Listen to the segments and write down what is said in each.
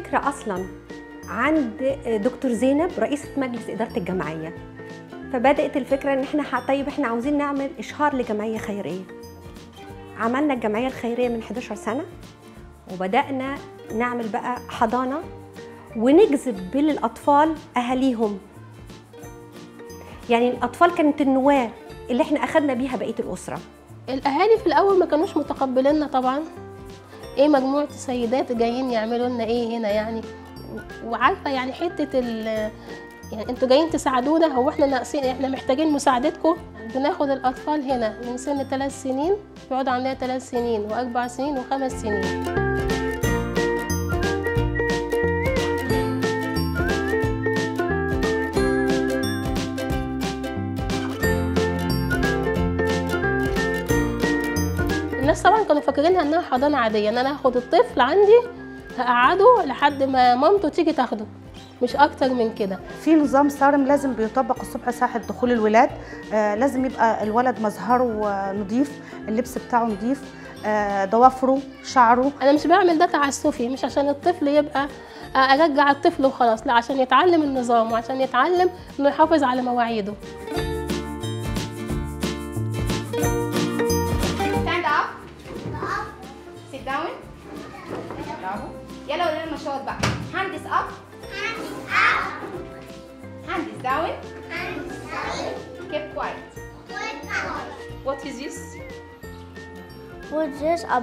الفكره اصلا عند دكتور زينب رئيسه مجلس اداره الجمعيه فبدات الفكره ان احنا ح- طيب احنا عاوزين نعمل اشهار لجمعيه خيريه عملنا الجمعيه الخيريه من 11 سنه وبدانا نعمل بقى حضانه ونجذب للاطفال اهاليهم يعني الاطفال كانت النواه اللي احنا اخذنا بيها بقيه الاسره الاهالي في الاول ما كانوش متقبليننا طبعا ايه مجموعه سيدات جايين يعملوا لنا ايه هنا يعني و- وعارفه يعني حته ال يعني انتوا جايين تساعدونا هو احنا ناقصين احنا محتاجين مساعدتكم بناخد الاطفال هنا من سن ثلاث سنين بيقعدوا عندنا ثلاث سنين واربع سنين وخمس سنين الناس طبعا كانوا فاكرينها انها حضانه عاديه ان انا هاخد الطفل عندي هقعده لحد ما مامته تيجي تاخده مش اكتر من كده في نظام صارم لازم بيطبق الصبح ساعة دخول الولاد آه لازم يبقى الولد مظهره آه، نظيف اللبس بتاعه نظيف آه ضوافره شعره انا مش بعمل ده تعسفي مش عشان الطفل يبقى آه، ارجع الطفل وخلاص لا عشان يتعلم النظام وعشان يتعلم انه يحافظ على مواعيده ستاند اب سيت داون برافو يلا ورينا النشاط بقى هاندز اب هاندز داون كيب كوايت What is this? Put this up.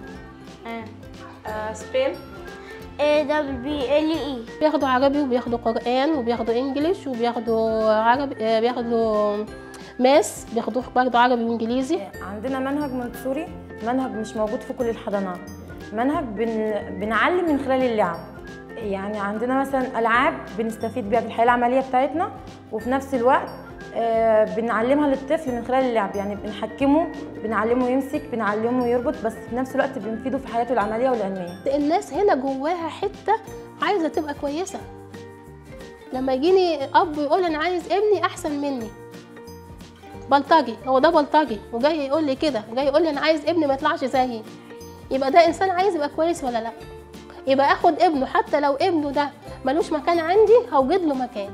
Uh, spell. A W B L E. بياخدوا عربي وبياخدوا قرآن وبياخدوا انجليش وبياخدوا عربي آه، بياخدوا ماس بياخدوا برضه عربي وانجليزي عندنا منهج منصوري منهج مش موجود في كل الحضانات منهج بن... بنعلم من خلال اللعب يعني عندنا مثلا العاب بنستفيد بيها في الحياه العمليه بتاعتنا وفي نفس الوقت آه، بنعلمها للطفل من خلال اللعب يعني بنحكمه بنعلمه يمسك بنعلمه يربط بس في نفس الوقت بنفيده في حياته العمليه والعلميه الناس هنا جواها حته عايزه تبقى كويسه لما يجيني اب يقول انا عايز ابني احسن مني بلطجي هو ده بلطجي وجاي يقول لي كده وجاي يقول لي انا عايز ابني ما يطلعش زيي يبقى ده انسان عايز يبقى كويس ولا لا يبقى اخد ابنه حتى لو ابنه ده ملوش مكان عندي هوجد له مكان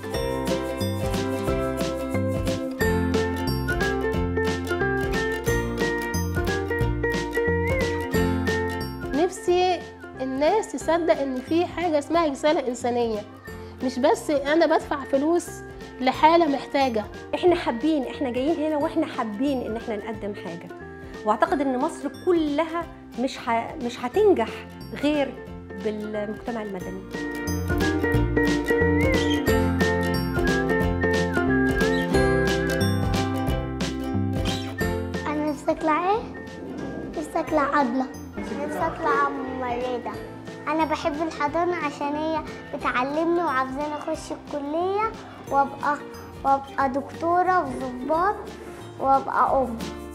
نفسي الناس تصدق ان في حاجه اسمها رساله انسانيه مش بس انا بدفع فلوس لحاله محتاجه احنا حابين احنا جايين هنا واحنا حابين ان احنا نقدم حاجه واعتقد ان مصر كلها مش ح... مش هتنجح غير بالمجتمع المدني أنا نفسي أطلع إيه؟ نفسي أطلع عضلة نفسي أطلع ممرضة أنا بحب الحضانة عشان هي بتعلمني وعاوزاني أخش الكلية وأبقى وأبقى دكتورة وظباط وأبقى أم